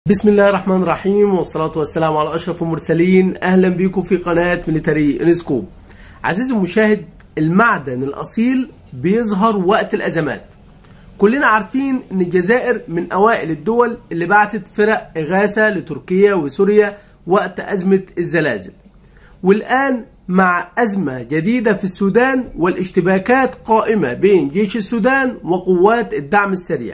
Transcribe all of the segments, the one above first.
بسم الله الرحمن الرحيم والصلاة والسلام على أشرف المرسلين أهلا بكم في قناة ميليتري انسكوب عزيزي المشاهد المعدن الأصيل بيظهر وقت الأزمات كلنا عارفين ان الجزائر من اوائل الدول اللي بعتت فرق اغاثة لتركيا وسوريا وقت ازمة الزلازل والان مع ازمة جديدة في السودان والاشتباكات قائمة بين جيش السودان وقوات الدعم السريع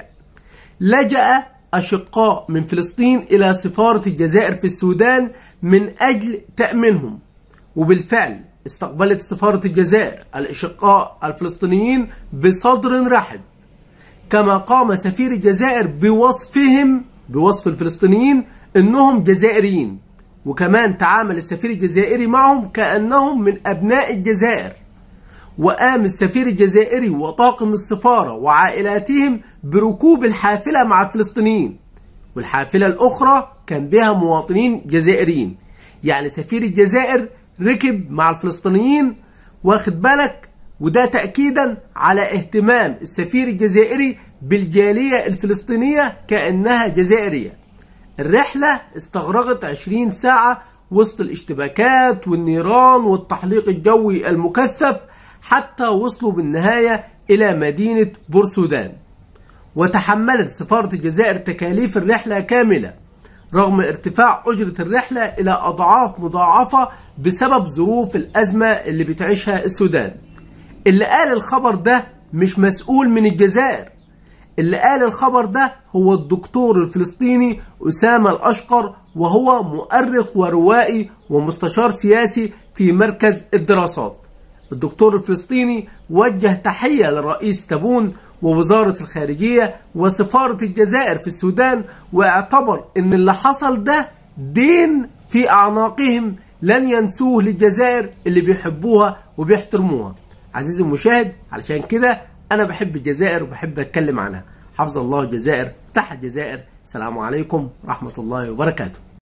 لجأ أشقاء من فلسطين إلى سفارة الجزائر في السودان من أجل تأمينهم وبالفعل استقبلت سفارة الجزائر الأشقاء الفلسطينيين بصدر رحب كما قام سفير الجزائر بوصفهم بوصف الفلسطينيين انهم جزائريين وكمان تعامل السفير الجزائري معهم كانهم من ابناء الجزائر وقام السفير الجزائري وطاقم السفاره وعائلاتهم بركوب الحافله مع الفلسطينيين والحافله الاخرى كان بها مواطنين جزائريين يعني سفير الجزائر ركب مع الفلسطينيين واخد بالك وده تأكيدا على اهتمام السفير الجزائري بالجالية الفلسطينية كأنها جزائرية الرحلة استغرقت 20 ساعة وسط الاشتباكات والنيران والتحليق الجوي المكثف حتى وصلوا بالنهاية إلى مدينة بورسودان وتحملت سفارة الجزائر تكاليف الرحلة كاملة رغم ارتفاع أجرة الرحلة إلى أضعاف مضاعفة بسبب ظروف الأزمة اللي بتعيشها السودان اللي قال الخبر ده مش مسؤول من الجزائر اللي قال الخبر ده هو الدكتور الفلسطيني أسامة الأشقر وهو مؤرخ وروائي ومستشار سياسي في مركز الدراسات الدكتور الفلسطيني وجه تحية للرئيس تابون ووزارة الخارجية وسفارة الجزائر في السودان واعتبر ان اللي حصل ده دين في أعناقهم لن ينسوه للجزائر اللي بيحبوها وبيحترموها عزيزي المشاهد علشان كده انا بحب الجزائر وبحب اتكلم عنها حفظ الله الجزائر تحت الجزائر السلام عليكم ورحمة الله وبركاته